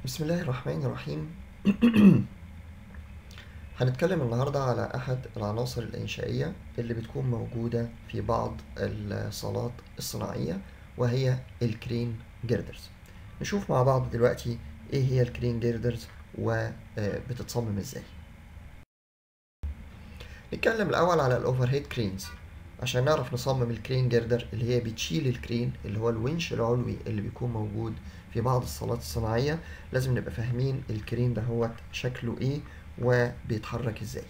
بسم الله الرحمن الرحيم هنتكلم النهاردة على أحد العناصر الإنشائية اللي بتكون موجودة في بعض الصالات الصناعية وهي الكرين جيردرز نشوف مع بعض دلوقتي إيه هي الكرين جيردرز وبتتصمم إزاي نتكلم الأول على الأوفر هيد كرينز عشان نعرف نصمم الكرين جيردر اللي هي بتشيل الكرين اللي هو الونش العلوي اللي بيكون موجود في بعض الصالات الصناعية لازم نبقى فاهمين الكرين ده هو شكله ايه وبيتحرك ازاي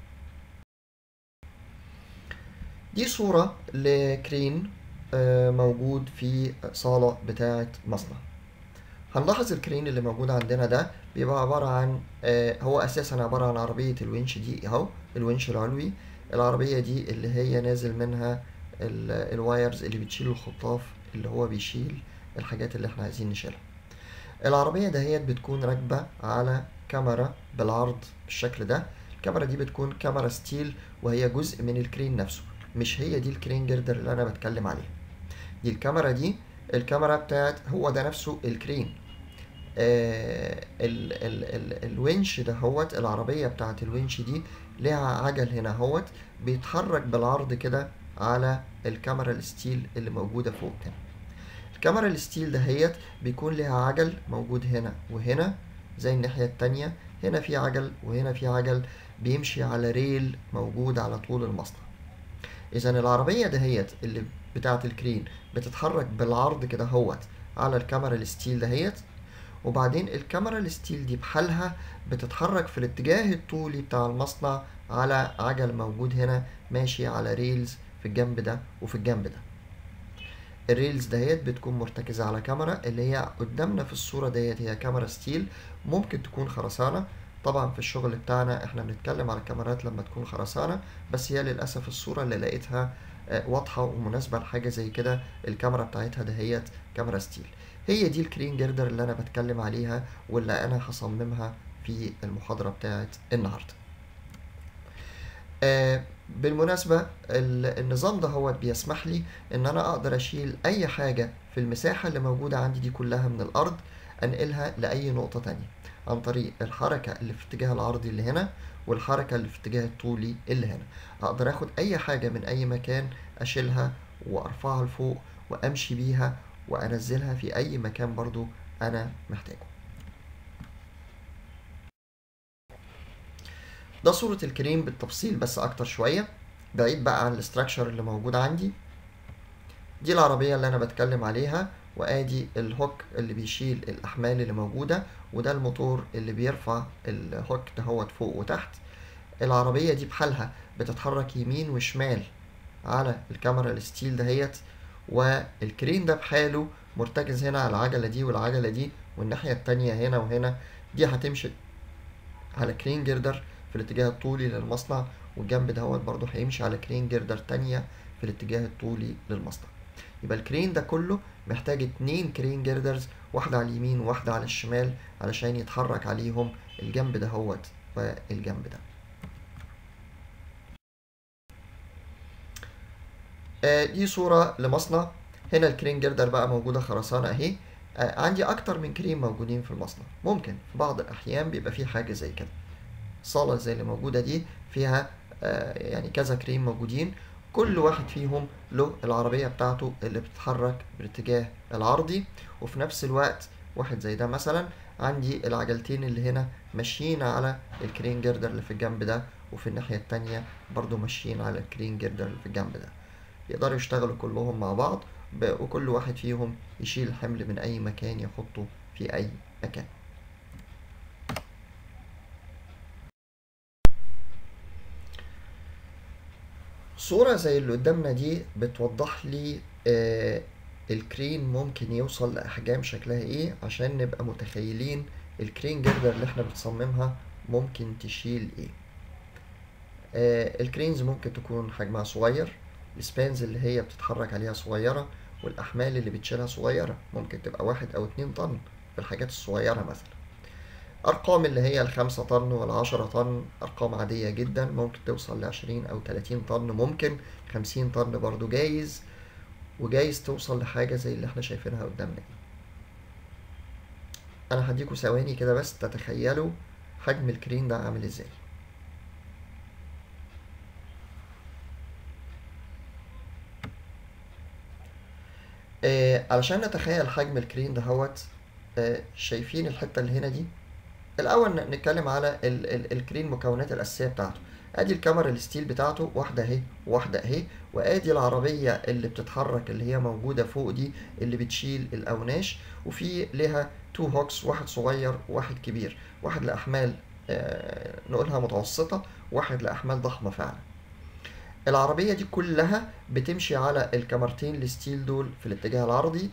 دي صورة لكرين موجود في صالة بتاعة مصنع هنلاحظ الكرين اللي موجود عندنا ده بيبقى عبارة عن هو أساسا عبارة عن عربية الونش دي أهو الونش العلوي العربية دي اللي هي نازل منها الوايرز اللي بتشيل الخطاف اللي هو بيشيل الحاجات اللي احنا عايزين نشيلها العربية دهيت بتكون راكبة على كاميرا بالعرض بالشكل ده الكاميرا دي بتكون كاميرا ستيل وهي جزء من الكرين نفسه مش هي دي الكرين جيردر اللي انا بتكلم عليها دي الكاميرا دي الكاميرا بتاعت هو ده نفسه الكرين آه ال ال ال الونش ده هوت العربية بتاعت الونش دي ليها عجل هنا هوت بيتحرك بالعرض كده على الكاميرا الستيل اللي موجودة فوق هنا الكاميرا الستيل دهيت بيكون ليها عجل موجود هنا وهنا زي الناحية التانية هنا في عجل وهنا في عجل بيمشي على ريل موجود على طول المصنع إذا العربية دهيت اللي بتاعة الكرين بتتحرك بالعرض كده هوت على الكاميرا الستيل دهيت وبعدين الكاميرا الستيل دي بحالها بتتحرك في الاتجاه الطولي بتاع المصنع على عجل موجود هنا ماشي على ريلز في الجنب ده وفي الجنب ده الريلز دهيت بتكون مرتكزة على كاميرا اللي هي قدامنا في الصورة ديت هي كاميرا ستيل ممكن تكون خرسانة طبعا في الشغل بتاعنا احنا بنتكلم على الكاميرات لما تكون خرسانة بس هي للأسف الصورة اللي لقيتها واضحة ومناسبة لحاجة زي كده الكاميرا بتاعتها دهيت كاميرا ستيل هي دي الكرين جيردر اللي انا بتكلم عليها واللي انا هصممها في المحاضرة بتاعت النهاردة آه بالمناسبة النظام ده هو بيسمح لي ان انا اقدر اشيل اي حاجة في المساحة اللي موجودة عندي دي كلها من الارض انقلها لاي نقطة تانية عن طريق الحركة اللي في اتجاه العرضي اللي هنا والحركة اللي في اتجاه الطولي اللي هنا اقدر اخد اي حاجة من اي مكان اشيلها وارفعها لفوق وامشي بيها وانزلها في اي مكان برضو انا محتاجه ده صورة الكريم بالتفصيل بس اكتر شوية بعيد بقى عن الاستراكشر اللي موجود عندي دي العربية اللي انا بتكلم عليها وادي الهوك اللي بيشيل الاحمال اللي موجودة وده الموتور اللي بيرفع الهوك دهوت فوق وتحت العربية دي بحالها بتتحرك يمين وشمال على الكاميرا الستيل دهيت والكرين ده بحاله مرتكز هنا على العجلة دي والعجلة دي والناحية التانية هنا وهنا دي هتمشي على كرين جيردر في الاتجاه الطولي للمصنع والجنب دهوت برضه هيمشي على كرين جيردر تانية في الاتجاه الطولي للمصنع يبقى الكرين ده كله محتاج اتنين كرين جيردرز واحدة على اليمين وواحدة على الشمال علشان يتحرك عليهم الجنب دهوت والجنب ده آه دي صورة لمصنع هنا الكرين جيردر بقى موجودة خرسانة اهي آه عندي اكتر من كرين موجودين في المصنع ممكن في بعض الاحيان بيبقى في حاجة زي كده صالة زي اللي موجودة دي فيها آه يعني كذا كرين موجودين كل واحد فيهم له العربية بتاعته اللي بتتحرك بالاتجاه العرضي وفي نفس الوقت واحد زي ده مثلا عندي العجلتين اللي هنا ماشيين على الكرين جيردر اللي في الجنب ده وفي الناحية التانية برضو ماشيين على الكرين جيردر اللي في الجنب ده يقدروا يشتغلوا كلهم مع بعض وكل واحد فيهم يشيل حمل من أي مكان يحطه في أي مكان صورة زي اللي قدامنا دي بتوضح لي آه الكرين ممكن يوصل لأحجام شكلها ايه عشان نبقى متخيلين الكرين جيردر اللي احنا بنصممها ممكن تشيل ايه آه الكرينز ممكن تكون حجمها صغير السبانز اللي هي بتتحرك عليها صغيرة والأحمال اللي بتشيلها صغيرة ممكن تبقى واحد أو اتنين طن في الحاجات الصغيرة مثلا أرقام اللي هي الخمسة طن والعشرة طن أرقام عادية جدا ممكن توصل لعشرين أو تلاتين طن ممكن خمسين طن برضو جايز وجايز توصل لحاجة زي اللي احنا شايفينها قدامنا دي انا هديكوا ثواني كده بس تتخيلوا حجم الكرين ده عامل ازاي آه علشان نتخيل حجم الكرين دهوت آه شايفين الحتة اللي هنا دي الأول ن- نتكلم على ال ال الكرين مكونات الأساسية بتاعته ادي الكاميرا الستيل بتاعته واحدة اهي وواحدة اهي وادي العربية اللي بتتحرك اللي هي موجودة فوق دي اللي بتشيل الأوناش وفي لها تو هوكس واحد صغير وواحد كبير واحد لأحمال آه نقولها متوسطة واحد لأحمال ضخمة فعلا العربية دي كلها بتمشي على الكاميرتين الستيل دول في الاتجاه العرضي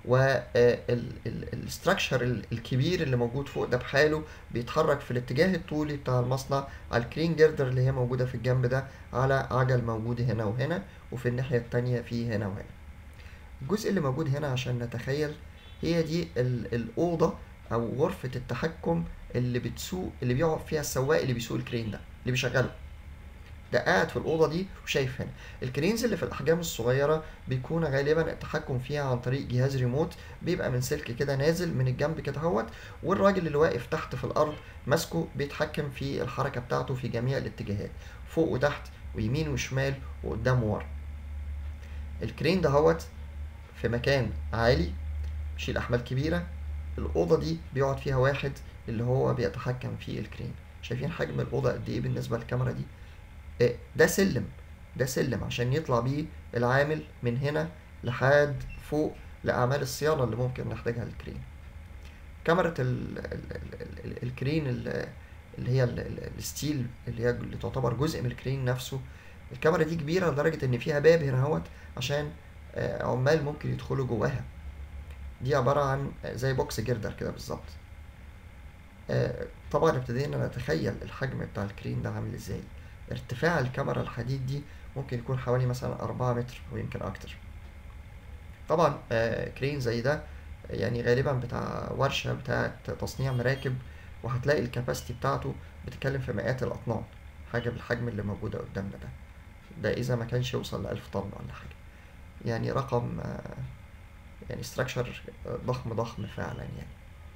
والستراكشر الكبير اللي موجود فوق ده بحاله بيتحرك في الاتجاه الطولي بتاع المصنع على الكرين جردر اللي هي موجودة في الجنب ده على عجل موجود هنا وهنا وفي الناحية التانية في هنا وهنا الجزء اللي موجود هنا عشان نتخيل هي دي ال- الأوضة أو غرفة التحكم اللي بتسوق اللي بيقعد فيها السواق اللي بيسوق الكرين ده اللي بيشغله ده قاعد في الأوضة دي وشايف هنا الكرينز اللي في الأحجام الصغيرة بيكون غالبا التحكم فيها عن طريق جهاز ريموت بيبقى من سلك كده نازل من الجنب كده اهوت والراجل اللي واقف تحت في الأرض ماسكه بيتحكم في الحركة بتاعته في جميع الاتجاهات فوق وتحت ويمين وشمال وقدام وورا الكرين دهوت في مكان عالي بيشيل أحمال كبيرة الأوضة دي بيقعد فيها واحد اللي هو بيتحكم في الكرين شايفين حجم الأوضة قد إيه بالنسبة للكاميرا دي إيه، ده سلم ده سلم عشان يطلع بيه العامل من هنا لحد فوق لأعمال الصيانة اللي ممكن نحتاجها للكرين كاميرا ال ال ال ال الكرين ال- اللي هي ال- ال- الستيل اللي هي اللي تعتبر جزء من الكرين نفسه الكاميرا دي كبيرة لدرجة إن فيها باب هنا اهوت عشان آه، عمال ممكن يدخلوا جواها دي عبارة عن زي بوكس جردر كده بالظبط آه، طبعا ابتدينا نتخيل الحجم بتاع الكرين ده عامل ازاي ارتفاع الكاميرا الحديد دي ممكن يكون حوالي مثلا أربعة متر ويمكن أكتر طبعا آه، كرين زي ده يعني غالبا بتاع ورشة بتاعة تصنيع مراكب وهتلاقي الكاباسيتي بتاعته بتتكلم في مئات الأطنان حاجة بالحجم اللي موجودة قدامنا ده ده إذا ما كانش يوصل لألف طن ولا حاجة يعني رقم آه، يعني ستراكشر ضخم ضخم فعلا يعني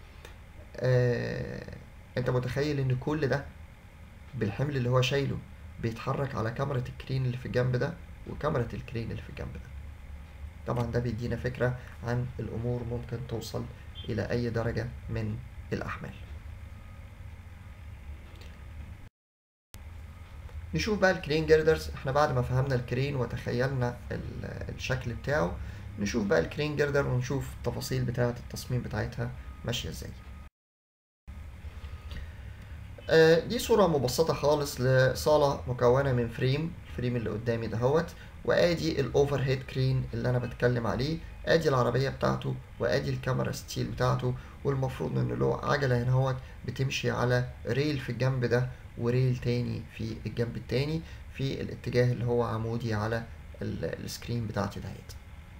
آه، انت متخيل ان كل ده بالحمل اللي هو شايله بيتحرك على كاميرا الكرين اللي في الجنب ده وكاميرا الكرين اللي في الجنب ده طبعا ده بيدينا فكرة عن الأمور ممكن توصل إلى أي درجة من الأحمال نشوف بقى الكرين جيردرز احنا بعد ما فهمنا الكرين وتخيلنا ال- الشكل بتاعه نشوف بقى الكرين جيردر ونشوف التفاصيل بتاعة التصميم بتاعتها ماشية ازاي آه، دي صورة مبسطة خالص لصالة مكونة من فريم الفريم اللي قدامي دهوت وادي الاوفر هيد كرين اللي انا بتكلم عليه ادي العربية بتاعته وادي الكاميرا ستيل بتاعته والمفروض ان له عجلة هنا هوت بتمشي على ريل في الجنب ده وريل تاني في الجنب التاني في الاتجاه اللي هو عمودي على ال- السكرين بتاعتي دهيت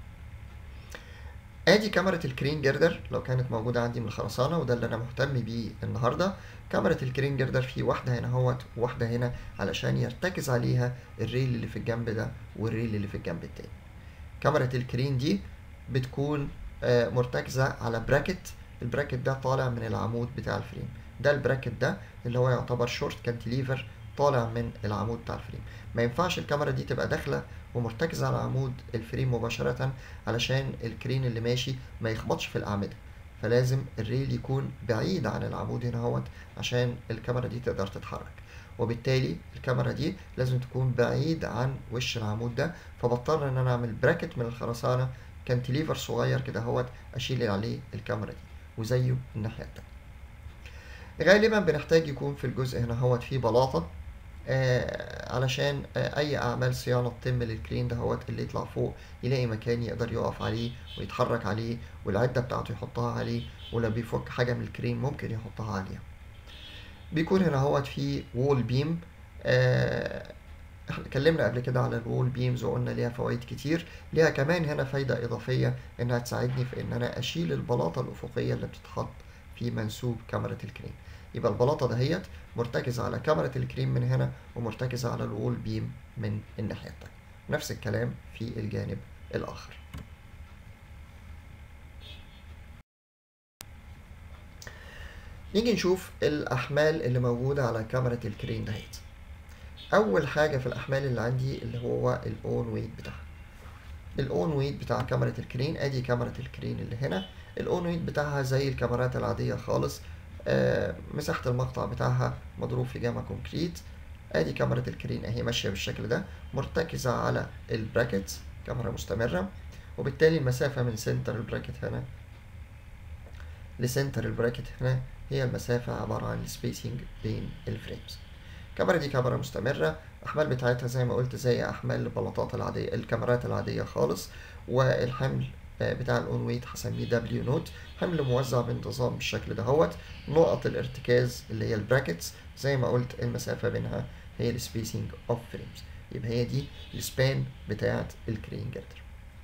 ادي كاميرا الكرين جردر لو كانت موجودة عندي من الخرسانة وده اللي انا مهتم بيه النهاردة كاميرا الكرين جردر في واحدة هنا اهوت وواحدة هنا علشان يرتكز عليها الريل اللي في الجنب ده والريل اللي في الجنب التاني كاميرا الكرين دي بتكون آه، مرتكزة على براكت البراكت ده طالع من العمود بتاع الفريم ده البراكت ده اللي هو يعتبر شورت كانتليفر طالع من العمود بتاع الفريم ما ينفعش الكاميرا دي تبقى داخلة ومرتكزة على عمود الفريم مباشرة علشان الكرين اللي ماشي ما يخبطش في الأعمدة فلازم الريل يكون بعيد عن العمود هنا اهوت عشان الكاميرا دي تقدر تتحرك وبالتالي الكاميرا دي لازم تكون بعيد عن وش العمود ده فبضطر ان انا اعمل براكت من الخرسانة كانتليفر صغير كده اهوت اشيل عليه الكاميرا دي وزيه الناحية التانية غالبا بنحتاج يكون في الجزء هنا اهوت فيه بلاطة آه علشان آه اي اعمال صيانة تتم للكرين ده هوت اللي يطلع فوق يلاقي مكان يقدر يقف عليه ويتحرك عليه والعدة بتاعته يحطها عليه ولو بيفك حاجة من الكرين ممكن يحطها عليها بيكون هنا هوت في وول بيم آه احنا اتكلمنا قبل كده على الوول بيمز وقلنا ليها فوائد كتير ليها كمان هنا فايدة إضافية إنها تساعدني في إن أنا أشيل البلاطة الأفقية اللي بتتحط في منسوب كاميرا الكرين يبقى البلاطة دهيت مرتكزة على كاميرا الكرين من هنا ومرتكزة على الوول بيم من الناحية التانية نفس الكلام في الجانب الآخر نيجي نشوف الأحمال اللي موجودة على كاميرا الكرين دهيت أول حاجة في الأحمال اللي عندي اللي هو الأون ويت بتاعها الأون ويت بتاع كاميرا الكرين أدي كاميرا الكرين اللي هنا الأون ويت بتاعها زي الكاميرات العادية خالص آه مساحة المقطع بتاعها مضروب في جامعة كونكريت ادي كاميرا الكرين اهي ماشية بالشكل ده مرتكزة على البراكت كاميرا مستمرة وبالتالي المسافة من سنتر البراكت هنا لسنتر البراكت هنا هي المسافة عبارة عن السبيسنج بين الفريمز الكاميرا دي كاميرا مستمرة الأحمال بتاعتها زي ما قلت زي أحمال البلاطات العادية الكاميرات العادية خالص والحمل بتاع الأون ويت هسميه دبليو نوت حمل موزع بانتظام بالشكل دهوت نقط الارتكاز اللي هي البراكتس زي ما قلت المسافة بينها هي السبيسنج اوف فريمز يبقى هي دي السبان بتاعت الكرين جردر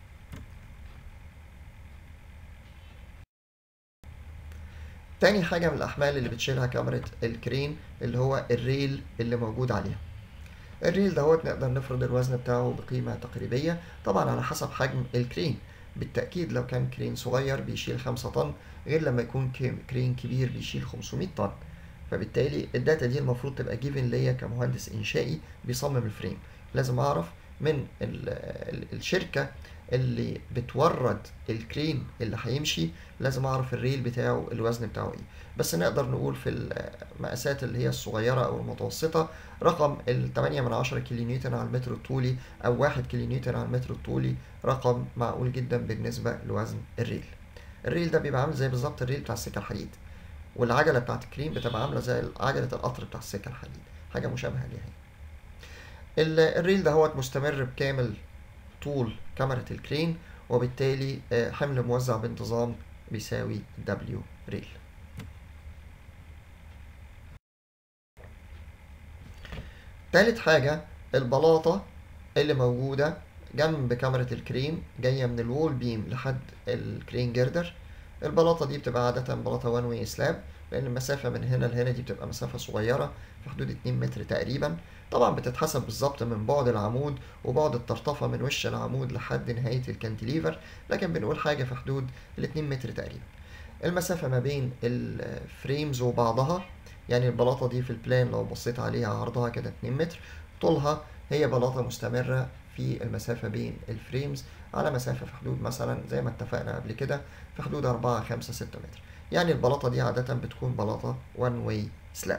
تاني حاجة من الأحمال اللي بتشيلها كاميرا الكرين اللي هو الريل اللي موجود عليها الريل دوت نقدر نفرض الوزن بتاعه بقيمة تقريبية طبعا على حسب حجم الكرين بالتأكيد لو كان كرين صغير بيشيل خمسة طن غير لما يكون كرين كبير بيشيل 500 طن فبالتالي الداتا دي المفروض تبقى جيفن ليا كمهندس إنشائي بيصمم الفريم لازم أعرف من ال ال الشركة اللي بتورد الكرين اللي هيمشي لازم اعرف الريل بتاعه الوزن بتاعه ايه بس نقدر نقول في المقاسات اللي هي الصغيرة او المتوسطة رقم ال 8 من 10 كيلو نيوتن على المتر الطولي او 1 كيلو نيوتن على المتر الطولي رقم معقول جدا بالنسبة لوزن الريل الريل ده بيبقى عامل زي بالظبط الريل بتاع السكة الحديد والعجلة بتاعت الكريم بتبقى عاملة زي عجلة القطر بتاع السكة الحديد حاجة مشابهة ليها الريل ده هو مستمر بكامل طول كاميرا الكرين وبالتالي حمل موزع بانتظام بيساوي W ريل تالت حاجة البلاطة اللي موجودة جنب كاميرا الكرين جاية من الوول بيم لحد الكرين جردر البلاطة دي بتبقى عادة بلاطة وان واي سلاب لأن المسافة من هنا لهنا دي بتبقى مسافة صغيرة في حدود 2 متر تقريبا طبعا بتتحسب بالظبط من بعد العمود وبعد الطرطفة من وش العمود لحد نهاية الكانتليفر لكن بنقول حاجة في حدود ال 2 متر تقريبا المسافة ما بين الفريمز وبعضها يعني البلاطة دي في البلان لو بصيت عليها عرضها كده 2 متر طولها هي بلاطة مستمرة في المسافة بين الفريمز على مسافة في حدود مثلا زي ما اتفقنا قبل كده في حدود 4 5 6 متر يعني البلاطة دي عادة بتكون بلاطة one way slab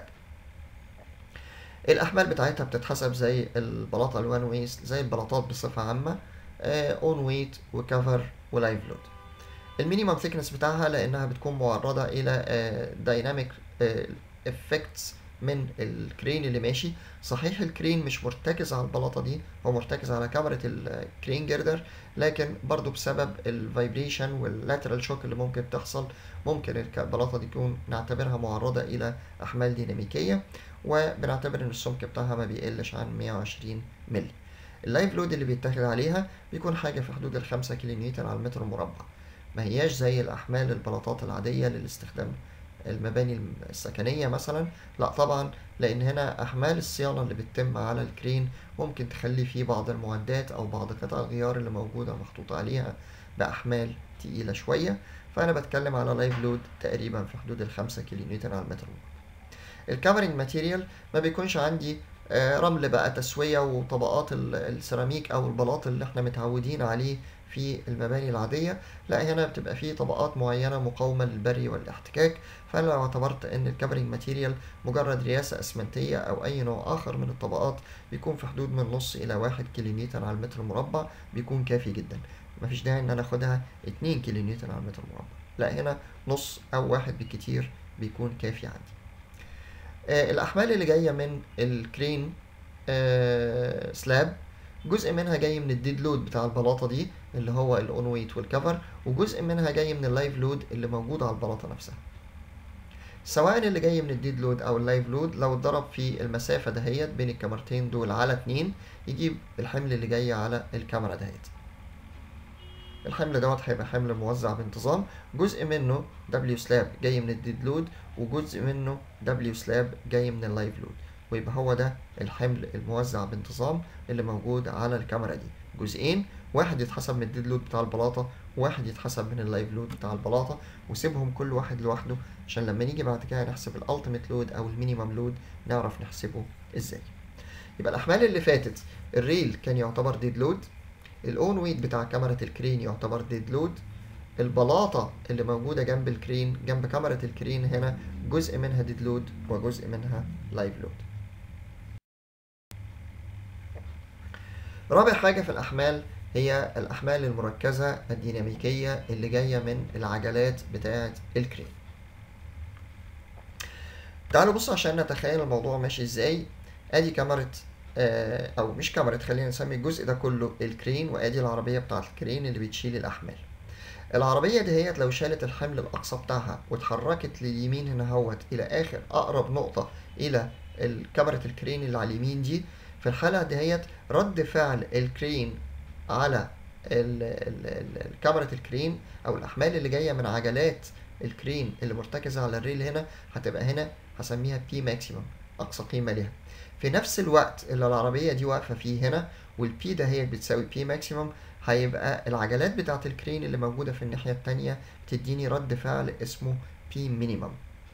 الأحمال بتاعتها بتتحسب زي البلاطة الوان ويز زي البلاطات بصفة عامة اون ويت وكفر ولايف لود المينيمم ثيكنس بتاعها لأنها بتكون معرضة إلى دايناميك افكتس من الكرين اللي ماشي صحيح الكرين مش مرتكز على البلاطة دي هو مرتكز على كاميرا الكرين جردر لكن برضو بسبب الفايبريشن واللاترال شوك اللي ممكن تحصل ممكن البلاطة دي تكون نعتبرها معرضة إلى أحمال ديناميكية وبنعتبر إن السمك بتاعها ما بيقلش عن 120 مللي اللايف لود اللي بيتاخد عليها بيكون حاجة في حدود الخمسة كيلو نيوتن على المتر المربع ما هياش زي الأحمال البلاطات العادية للاستخدام المباني السكنية مثلا لا طبعا لأن هنا أحمال الصيانة اللي بتتم على الكرين ممكن تخلي فيه بعض المعدات أو بعض قطع الغيار اللي موجودة محطوط عليها بأحمال تقيلة شوية فأنا بتكلم على لايف لود تقريبا في حدود الخمسة كيلو نيوتن على المتر الكفرنج ماتيريال ما بيكونش عندي رمل بقى تسوية وطبقات السيراميك أو البلاط اللي احنا متعودين عليه في المباني العادية لا هنا بتبقى فيه طبقات معينة مقاومة للبري والاحتكاك فأنا لو اعتبرت إن الكفرنج ماتيريال مجرد رياسة أسمنتية أو أي نوع آخر من الطبقات بيكون في حدود من نص إلى واحد كيلو نيوتن على المتر المربع بيكون كافي جدا مفيش داعي إن أنا آخدها اتنين كيلو نيوتن على المتر المربع لا هنا نص أو واحد بالكتير بيكون كافي عندي آه الأحمال اللي جاية من الكرين آه سلاب جزء منها جاي من الديد لود بتاع البلاطة دي اللي هو الاون ويت والكفر وجزء منها جاي من اللايف لود اللي موجود على البلاطة نفسها سواء اللي جاي من الديد لود او اللايف لود لو اتضرب في المسافة دهيت بين الكاميرتين دول على اتنين يجيب الحمل اللي جاي على الكاميرا دهيت الحمل دوت هيبقى حمل موزع بانتظام جزء منه دبليو سلاب جاي من الديد لود وجزء منه دبليو سلاب جاي من اللايف لود ويبقى هو ده الحمل الموزع بانتظام اللي موجود على الكاميرا دي جزئين واحد يتحسب من الديد لود بتاع البلاطة واحد يتحسب من اللايف لود بتاع البلاطه وسيبهم كل واحد لوحده عشان لما نيجي بعد كده نحسب الالتيميت لود او المينيمم لود نعرف نحسبه ازاي يبقى الاحمال اللي فاتت الريل كان يعتبر ديد لود الاون ويت بتاع كاميرا الكرين يعتبر ديد لود البلاطة اللي موجودة جنب الكرين جنب كاميرا الكرين هنا جزء منها ديد لود وجزء منها لايف لود رابع حاجة في الأحمال هي الأحمال المركزة الديناميكية اللي جاية من العجلات بتاعة الكرين تعالوا بصوا عشان نتخيل الموضوع ماشي ازاي ادي كاميرا آه او مش كاميرا خلينا نسمي الجزء ده كله الكرين وادي العربية بتاعة الكرين اللي بتشيل الأحمال العربية دهيت لو شالت الحمل الأقصى بتاعها واتحركت لليمين هنا هوت إلى آخر أقرب نقطة إلى كاميرا الكرين اللي على اليمين دي في الحالة دهيت رد فعل الكرين على كاميرا الكرين أو الأحمال اللي جاية من عجلات الكرين اللي مرتكزة على الريل هنا هتبقى هنا هسميها بي ماكسيمم أقصى قيمة ليها في نفس الوقت اللي العربية دي واقفة فيه هنا والبي دهيت بتساوي بي ماكسيمم هيبقى العجلات بتاعة الكرين اللي موجودة في الناحية التانية بتديني رد فعل اسمه بي مينيمم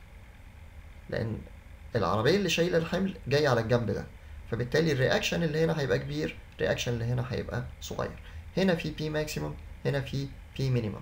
لأن العربية اللي شايلة الحمل جاية على الجنب ده فبالتالي الرياكشن اللي هنا هيبقى كبير الرياكشن اللي هنا هيبقى صغير هنا في بي ماكسيمم هنا في بي مينيمم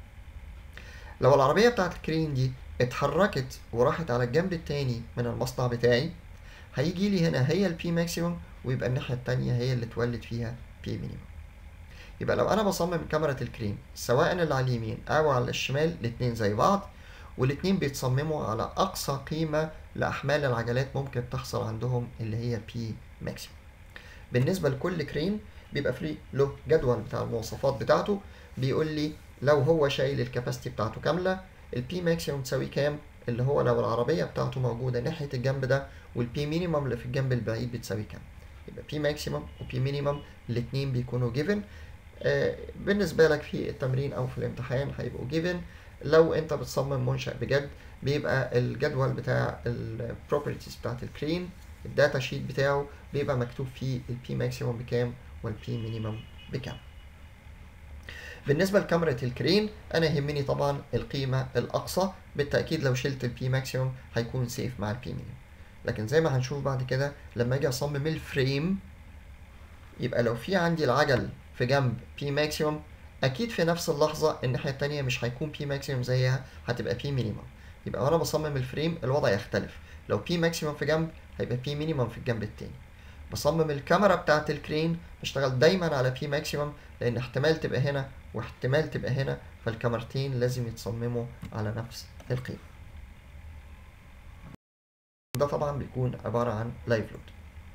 لو العربية بتاعة الكرين دي اتحركت وراحت على الجنب التاني من المصنع بتاعي هيجي لي هنا هي البي ماكسيمم ويبقى الناحية التانية هي اللي تولد فيها بي مينيمم يبقى لو انا بصمم كاميرا الكرين سواء اللي على اليمين او على الشمال الاتنين زي بعض والاتنين بيتصمموا على اقصى قيمة لاحمال العجلات ممكن تحصل عندهم اللي هي بي ماكسيموم بالنسبة لكل كرين بيبقى فري له جدول بتاع المواصفات بتاعته بيقول لي لو هو شايل الكاباسيتي بتاعته كاملة البي ماكسيموم تساوي كام اللي هو لو العربية بتاعته موجودة ناحية الجنب ده والبي مينيمم اللي في الجنب البعيد بتساوي كام يبقى بي ماكسيمم وبي مينيمم الاتنين بيكونوا جيفن آه بالنسبة لك في التمرين أو في الامتحان هيبقوا جيفن لو أنت بتصمم منشأ بجد بيبقى الجدول بتاع البروبرتيز بتاعت الكرين الداتا شيت بتاعه بيبقى مكتوب فيه البي ماكسيموم بكام والبي مينيمم بكام بالنسبة لكاميرا الكرين أنا يهمني طبعا القيمة الأقصى بالتأكيد لو شلت البي ماكسيموم هيكون سيف مع البي مينيمم لكن زي ما هنشوف بعد كده لما أجي أصمم الفريم يبقى لو في عندي العجل في جنب بي ماكسيموم اكيد في نفس اللحظه الناحيه التانية مش هيكون بي ماكسيموم زيها هتبقى بي مينيمم يبقى وانا بصمم الفريم الوضع يختلف لو بي ماكسيموم في جنب هيبقى بي مينيمم في الجنب التاني بصمم الكاميرا بتاعه الكرين بشتغل دايما على بي ماكسيموم لان احتمال تبقى هنا واحتمال تبقى هنا فالكاميرتين لازم يتصمموا على نفس القيمه ده طبعا بيكون عباره عن لايف لود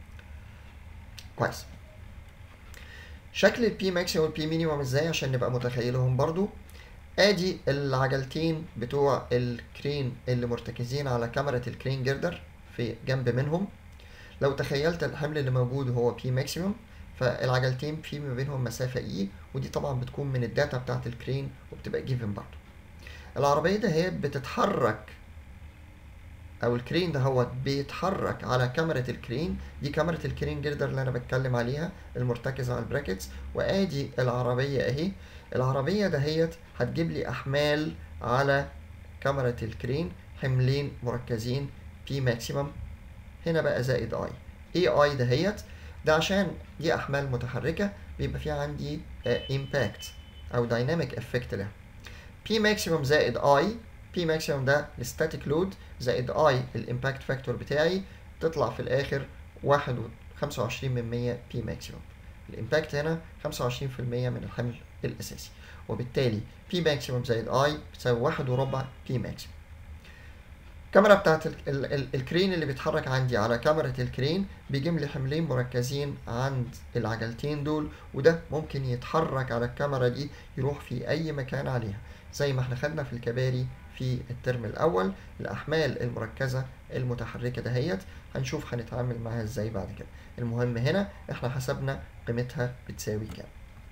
كويس شكل البي ماكسيموم والبي مينيموم ازاي عشان نبقى متخيلهم برضو ادي العجلتين بتوع الكرين اللي مرتكزين على كاميرا الكرين جردر في جنب منهم لو تخيلت الحمل اللي موجود هو بي ماكسيموم فالعجلتين في ما بينهم مسافة اي ودي طبعا بتكون من الداتا بتاعت الكرين وبتبقى جيفن برضو العربية ده هي بتتحرك او الكرين ده هو بيتحرك على كاميرا الكرين دي كاميرا الكرين جردر اللي انا بتكلم عليها المرتكزه على البراكتس وادي العربيه اهي العربيه دهيت هتجيب لي احمال على كاميرا الكرين حملين مركزين بي ماكسيمم هنا بقى زائد اي اي اي دهيت ده عشان دي احمال متحركه بيبقى في عندي امباكت uh, او دايناميك افكت لها بي ماكسيمم زائد اي بي ماكسيمم ده الستاتيك لود زائد اي الامباكت فاكتور بتاعي تطلع في الاخر واحد خمسة وعشرين من مية بي ماكسيمم الامباكت هنا خمسة وعشرين في المية من الحمل الاساسي وبالتالي بي ماكسيمم زائد اي بتساوي واحد وربع بي ماكسيمم الكاميرا بتاعت ال ال ال الكرين اللي بيتحرك عندي على كاميرا الكرين بيجيب لي حملين مركزين عند العجلتين دول وده ممكن يتحرك على الكاميرا دي يروح في اي مكان عليها زي ما احنا خدنا في الكباري في الترم الاول الاحمال المركزه المتحركه دهيت هنشوف هنتعامل معاها ازاي بعد كده المهم هنا احنا حسبنا قيمتها بتساوي كام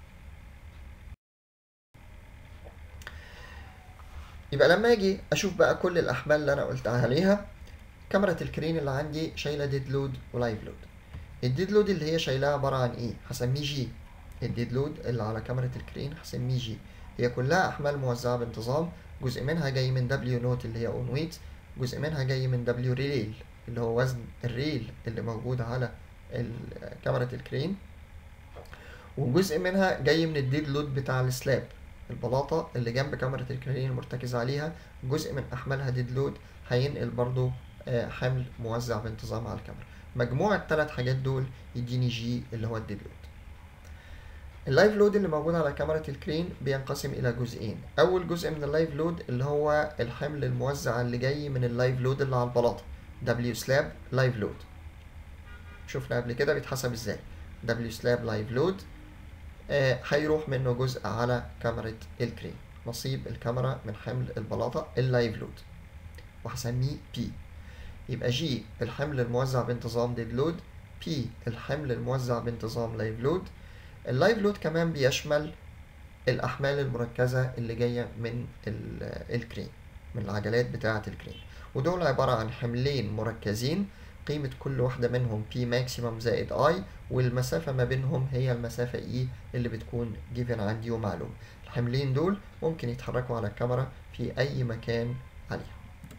يبقى لما اجي اشوف بقى كل الاحمال اللي انا قلت عليها كاميرا الكرين اللي عندي شايله ديد لود ولايف لود الديد لود اللي هي شايلاها عباره عن ايه هسميه جي الديد لود اللي على كاميرا الكرين هسميه جي هي كلها احمال موزعه بانتظام جزء منها جاي من دبليو نوت اللي هي اون ويت جزء منها جاي من دبليو ريل اللي هو وزن الريل اللي موجود على ال- كاميرا الكرين وجزء منها جاي من الديد لود بتاع السلاب البلاطة اللي جنب كاميرا الكرين المرتكز عليها جزء من أحمالها ديد لود هينقل برضو آه، حمل موزع بانتظام على الكاميرا مجموع الثلاث حاجات دول يديني جي اللي هو الديد لود اللايف لود اللي موجود على كاميرا الكرين بينقسم إلى جزئين أول جزء من اللايف لود اللي هو الحمل الموزع اللي جاي من اللايف لود اللي على البلاطة دبليو سلاب لايف لود شفنا قبل كده بيتحسب ازاي دبليو سلاب لايف لود آه، هيروح منه جزء على كاميرا الكرين نصيب الكاميرا من حمل البلاطة اللايف لود وهسميه بي يبقى جي الحمل الموزع بانتظام ديد لود بي الحمل الموزع بانتظام لايف لود اللايف لود كمان بيشمل الأحمال المركزة اللي جاية من ال- الكرين من العجلات بتاعة الكرين ودول عبارة عن حملين مركزين قيمة كل واحدة منهم P ماكسيمم زائد I والمسافة ما بينهم هي المسافة E اللي بتكون given عندي ومعلوم الحملين دول ممكن يتحركوا على الكاميرا في أي مكان عليها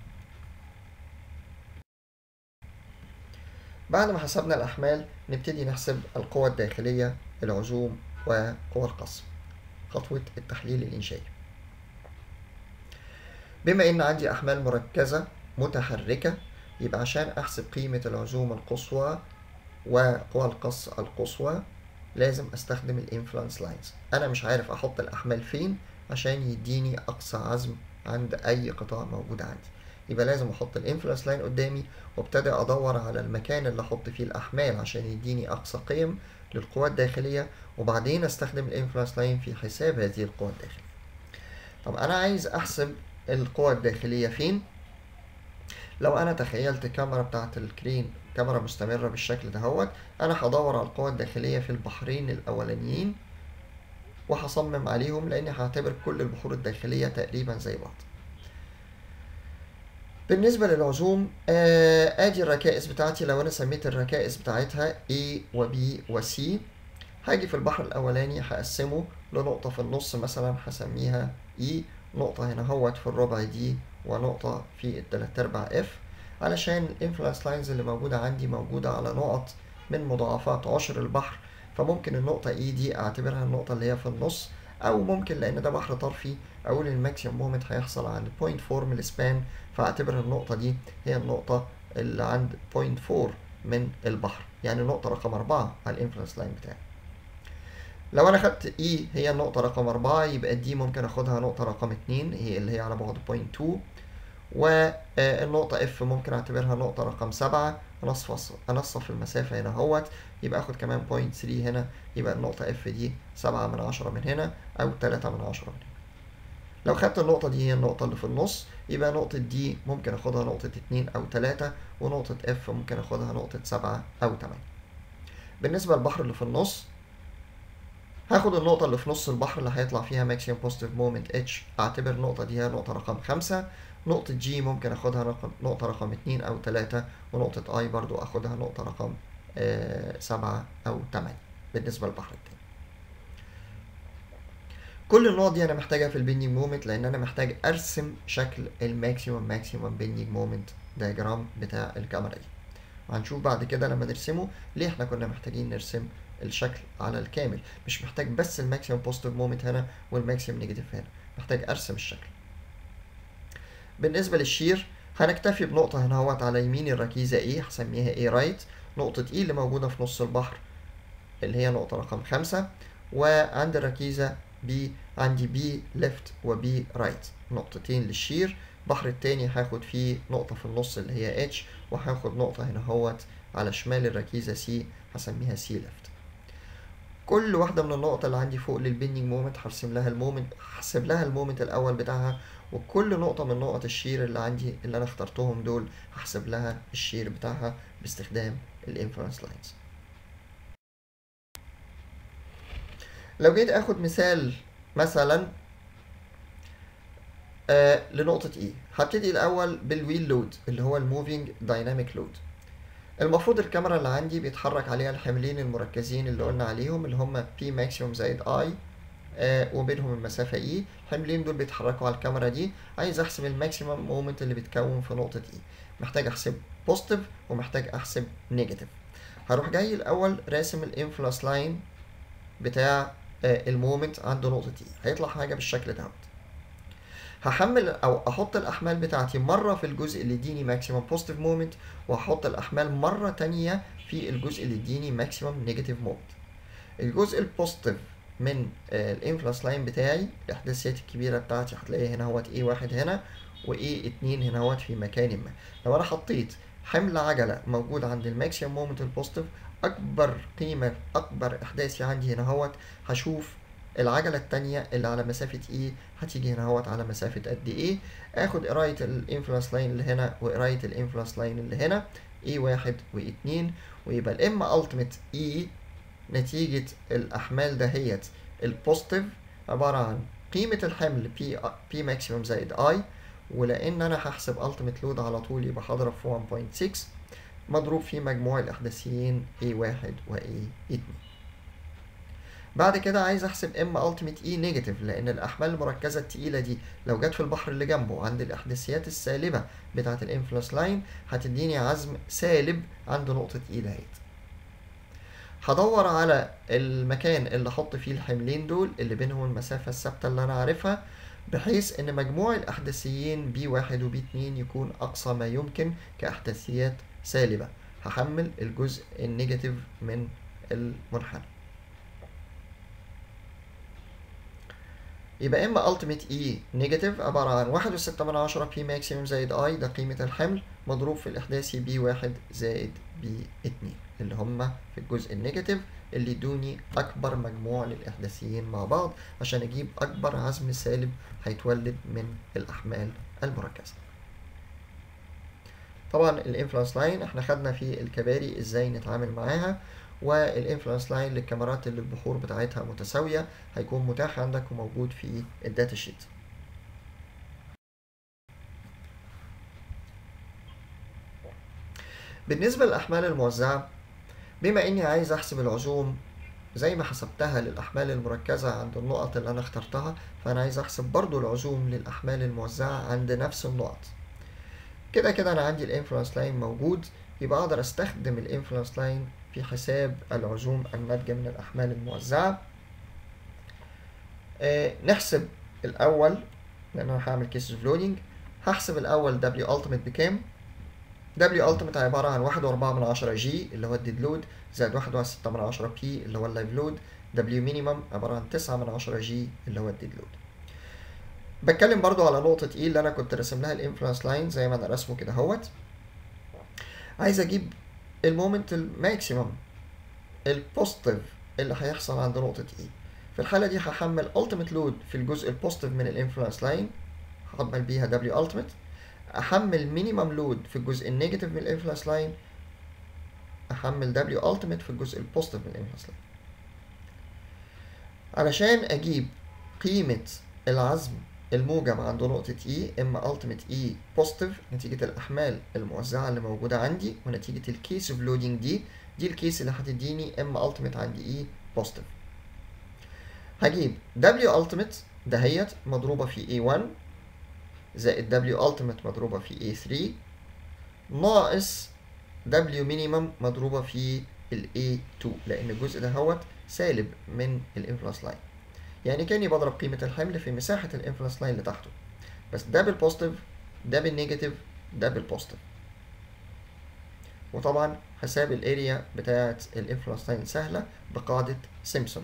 بعد ما حسبنا الأحمال نبتدي نحسب القوى الداخلية العزوم وقوى القصف خطوة التحليل الإنشائي بما إن عندي أحمال مركزة متحركة يبقى عشان أحسب قيمة العزوم القصوى وقوى القص القصوى لازم أستخدم الانفلونس لاينز أنا مش عارف أحط الأحمال فين عشان يديني أقصى عزم عند أي قطاع موجود عندي يبقى لازم أحط الانفلونس لاين قدامي وابتدي أدور على المكان اللي أحط فيه الأحمال عشان يديني أقصى قيم للقوى الداخلية وبعدين أستخدم الانفلونس لاين في حساب هذه القوى الداخلية طب أنا عايز أحسب القوى الداخلية فين لو انا تخيلت كاميرا بتاعت الكرين كاميرا مستمرة بالشكل دهوت انا هدور على القوى الداخلية في البحرين الاولانيين وهصمم عليهم لاني هعتبر كل البحور الداخلية تقريبا زي بعض بالنسبة للعزوم آه ادي الركائز بتاعتي لو انا سميت الركائز بتاعتها A و B و C هاجي في البحر الاولاني هقسمه لنقطة في النص مثلا هسميها E نقطة هنا هوت في الربع دي ونقطة في التلات أرباع اف علشان الانفلونس لاينز اللي موجودة عندي موجودة على نقط من مضاعفات عشر البحر فممكن النقطة اي دي اعتبرها النقطة اللي هي في النص او ممكن لان ده بحر طرفي اقول الماكسيمم مومنت هيحصل عند 0.4 من السبان فاعتبر النقطة دي هي النقطة اللي عند 0.4 من البحر يعني النقطة رقم أربعة على الانفلونس لاين بتاعي لو انا خدت اي هي النقطة رقم أربعة يبقى دي ممكن اخدها نقطة رقم اتنين هي اللي هي على بعد 0.2 والنقطة اف ممكن اعتبرها نقطة رقم سبعة انصف انصف المسافة هنا اهوت يبقى اخد كمان 0.3 هنا يبقى النقطة اف دي سبعة من عشرة من هنا او تلاتة من عشرة من هنا لو خدت النقطة دي هي النقطة اللي في النص يبقى نقطة دي ممكن اخدها نقطة اتنين او تلاتة ونقطة اف ممكن اخدها نقطة سبعة او تمانية بالنسبة للبحر اللي في النص هاخد النقطة اللي في نص البحر اللي هيطلع فيها ماكسيمم بوزيتيف مومنت اتش اعتبر النقطة دي هي نقطة رقم خمسة نقطة جي ممكن اخدها رقم نقطة رقم اتنين او تلاتة ونقطة اي برضو اخدها نقطة رقم آه سبعة او تمانية بالنسبة للبحر التاني كل النقط دي انا محتاجها في البيندنج مومنت لان انا محتاج ارسم شكل الماكسيمم ماكسيمم بيندنج مومنت دايجرام بتاع الكاميرا دي وهنشوف بعد كده لما نرسمه ليه احنا كنا محتاجين نرسم الشكل على الكامل مش محتاج بس الماكسيمم بوزيتيف مومنت هنا والماكسيمم نيجاتيف هنا محتاج ارسم الشكل بالنسبة للشير هنكتفي بنقطة هنا اهوت على يمين الركيزة A هسميها A رايت نقطة E اللي موجودة في نص البحر اللي هي نقطة رقم خمسة وعند الركيزة B عندي B ليفت و B رايت نقطتين للشير البحر التاني هاخد فيه نقطة في النص اللي هي H وهاخد نقطة هنا اهوت على شمال الركيزة C هسميها C ليفت كل واحدة من النقط اللي عندي فوق للبيندنج مومنت هرسم لها المومنت هحسب لها المومنت الأول بتاعها وكل نقطة من نقط الشير اللي عندي اللي أنا اخترتهم دول هحسب لها الشير بتاعها باستخدام الانفلونس لاينز لو جيت اخد مثال مثلا آه لنقطة E هبتدي الأول بالويل لود اللي هو الموفينج دايناميك لود المفروض الكاميرا اللي عندي بيتحرك عليها الحملين المركزين اللي قلنا عليهم اللي هما P ماكسيموم زائد I آه وبينهم المسافة E الحملين دول بيتحركوا على الكاميرا دي عايز احسب الماكسيمم مومنت اللي بيتكون في نقطة E محتاج احسب بوزيتيف ومحتاج احسب نيجاتيف هروح جاي الاول راسم الانفلس لاين بتاع آه المومنت عند نقطة E هيطلع حاجة بالشكل دوت هحمل او احط الاحمال بتاعتي مره في الجزء اللي يديني ماكسيمم بوزيتيف مومنت وهحط الاحمال مره تانية في الجزء اللي يديني ماكسيمم نيجاتيف مومنت الجزء البوزيتيف من الانفلس لاين بتاعي الاحداثيات الكبيره بتاعتي هتلاقي هنا اهوت ايه واحد هنا وايه اتنين هنا اهوت في مكان ما لو انا حطيت حمل عجله موجود عند الماكسيمم مومنت البوزيتيف اكبر قيمه اكبر احداثي عندي هنا اهوت هشوف العجلة التانية اللي على مسافة ايه هتيجي هنا اهوت على مسافة قد ايه اخد قراية الانفلس لاين اللي هنا وقراية الانفلس لاين اللي هنا ايه واحد وايه اتنين ويبقى الام التيميت اي نتيجة الاحمال دهيت البوزيتيف عبارة عن قيمة الحمل بي بي ماكسيموم زائد اي ولان انا هحسب التيميت لود على طول يبقى هضرب في 1.6 مضروب في مجموع الاحداثيين ايه واحد وايه اتنين بعد كده عايز احسب ام التيميت اي نيجاتيف لان الاحمال المركزه التقيله دي لو جت في البحر اللي جنبه عند الاحداثيات السالبه بتاعه الانفلس لاين هتديني عزم سالب عند نقطه اي دهيت هدور على المكان اللي احط فيه الحملين دول اللي بينهم المسافه الثابته اللي انا عارفها بحيث ان مجموع الاحداثيين بي واحد وبي اتنين يكون اقصى ما يمكن كاحداثيات سالبه هحمل الجزء النيجاتيف من المنحنى يبقى اما ultimate E نيجاتيف عبارة عن واحد وستة من عشرة بي ماكسيموم زائد I ده قيمة الحمل مضروب في الإحداثي بي واحد زائد بي اتنين اللي هما في الجزء النيجاتيف اللي يدوني أكبر مجموع للإحداثيين مع بعض عشان أجيب أكبر عزم سالب هيتولد من الأحمال المركزة. طبعا الانفلونس لاين احنا خدنا في الكباري ازاي نتعامل معاها والانفلونس لاين للكاميرات اللي البحور بتاعتها متساوية هيكون متاح عندك وموجود في الداتا شيت بالنسبة للأحمال الموزعة بما إني عايز أحسب العزوم زي ما حسبتها للأحمال المركزة عند النقط اللي أنا اخترتها فأنا عايز أحسب برضو العزوم للأحمال الموزعة عند نفس النقط كده كده أنا عندي الانفلونس لاين موجود يبقى أقدر أستخدم الانفلونس لاين في حساب العزوم الناتجة من الأحمال الموزعة آه نحسب الأول لأن أنا هعمل كيس اوف لودنج هحسب الأول W ultimate بكام W ultimate عبارة عن واحد وأربعة من عشرة جي اللي هو الديد لود زائد واحد وستة من عشرة بي اللي هو اللايف لود W minimum عبارة عن تسعة من عشرة جي اللي هو الديد لود بتكلم برضو على نقطة E اللي أنا كنت راسم لها الانفلونس لاين زي ما أنا راسمه كده اهوت عايز أجيب المومنت الماكسيمم البوزيتيف اللي هيحصل عند نقطة E في الحالة دي هحمل ultimate load في الجزء البوزيتيف من الانفلونس لاين هحمل بيها W ultimate احمل مينيمم لود في الجزء النيجاتيف من الانفلونس لاين احمل W ultimate في الجزء البوزيتيف من الانفلونس لاين علشان اجيب قيمة العزم الموجب عند نقطة E إما ultimate E positive نتيجة الأحمال الموزعة اللي موجودة عندي ونتيجة الكيس اوف لودنج دي دي الكيس اللي هتديني إما ultimate عندي E positive هجيب W ultimate دهيت مضروبة في A1 زائد W ultimate مضروبة في A3 ناقص W minimum مضروبة في ال A2 لأن الجزء ده هوت سالب من الانفلونس لاين يعني كاني بضرب قيمة الحمل في مساحة الانفلونس لاين اللي تحته بس ده بالبوزيتيف ده بالنيجاتيف ده بالبوزيتيف وطبعا حساب الاريا بتاعة الانفلونس لاين سهلة بقاعدة سيمبسون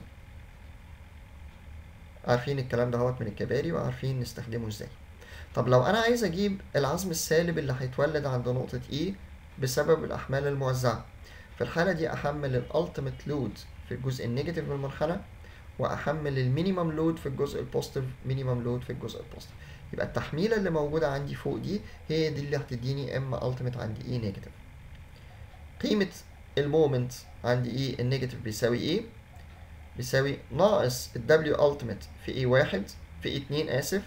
عارفين الكلام ده هوت من الكباري وعارفين نستخدمه ازاي طب لو انا عايز اجيب العزم السالب اللي هيتولد عند نقطة E بسبب الاحمال الموزعة في الحالة دي احمل الالتيميت لود في الجزء النيجاتيف من المنحنى واحمل المينيمم لود في الجزء البوزيتيف مينيمم لود في الجزء البوزيتيف يبقى التحميله اللي موجوده عندي فوق دي هي دي اللي هتديني ام التيميت عندي اي نيجاتيف قيمه المومنت عندي اي النيجاتيف بيساوي ايه بيساوي ناقص الدبليو التيميت في اي واحد في اي اتنين اسف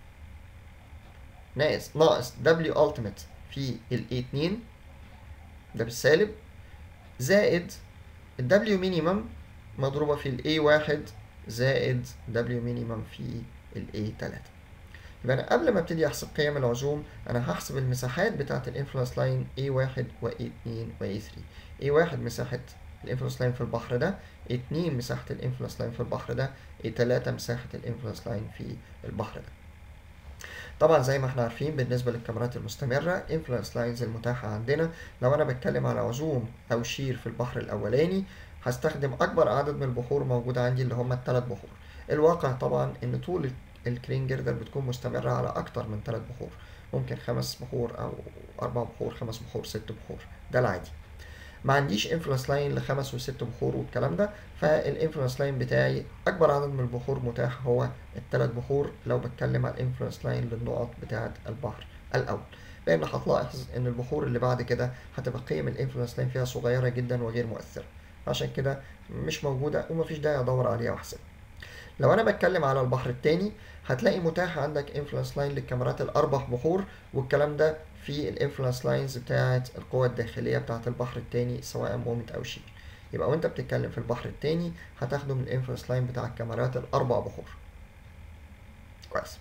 ناقص ناقص دبليو التيميت في الاي اتنين ده بالسالب زائد الدبليو مينيمم مضروبة في ال A1 واحد زائد دبليو مينيمم في ال A3 يبقى انا قبل ما ابتدي احسب قيم العزوم انا هحسب المساحات بتاعه الانفلونس لاين A1 و A2 و A3 A1 مساحه الانفلونس لاين في البحر ده A2 مساحه الانفلونس لاين في البحر ده A3 مساحه الانفلونس لاين في البحر ده طبعا زي ما احنا عارفين بالنسبة للكاميرات المستمرة انفلونس لاينز المتاحة عندنا لو انا بتكلم على عزوم او شير في البحر الاولاني هستخدم اكبر عدد من البحور موجودة عندي اللي هم الثلاث بحور الواقع طبعا ان طول الكرين جردر بتكون مستمرة على اكتر من ثلاث بحور ممكن خمس بحور او اربع بحور خمس بحور ست بحور ده العادي ما عنديش انفلونس لاين لخمس وست بحور والكلام ده فالانفلونس لاين بتاعي اكبر عدد من البحور متاح هو الثلاث بحور لو بتكلم على الانفلونس لاين للنقط بتاعه البحر الاول لان هتلاحظ ان البحور اللي بعد كده هتبقى قيم الانفلونس لاين فيها صغيره جدا وغير مؤثره عشان كده مش موجوده ومفيش داعي ادور عليها واحسبها لو انا بتكلم على البحر التاني هتلاقي متاح عندك انفلونس لاين للكاميرات الاربع بحور والكلام ده في الانفلونس لاينز بتاعه القوى الداخليه بتاعه البحر التاني سواء مومنت او شير يبقى وانت بتتكلم في البحر التاني هتاخده من الانفلونس لاين بتاع الكاميرات الاربع بحور كويس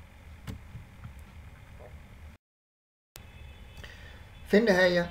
في النهايه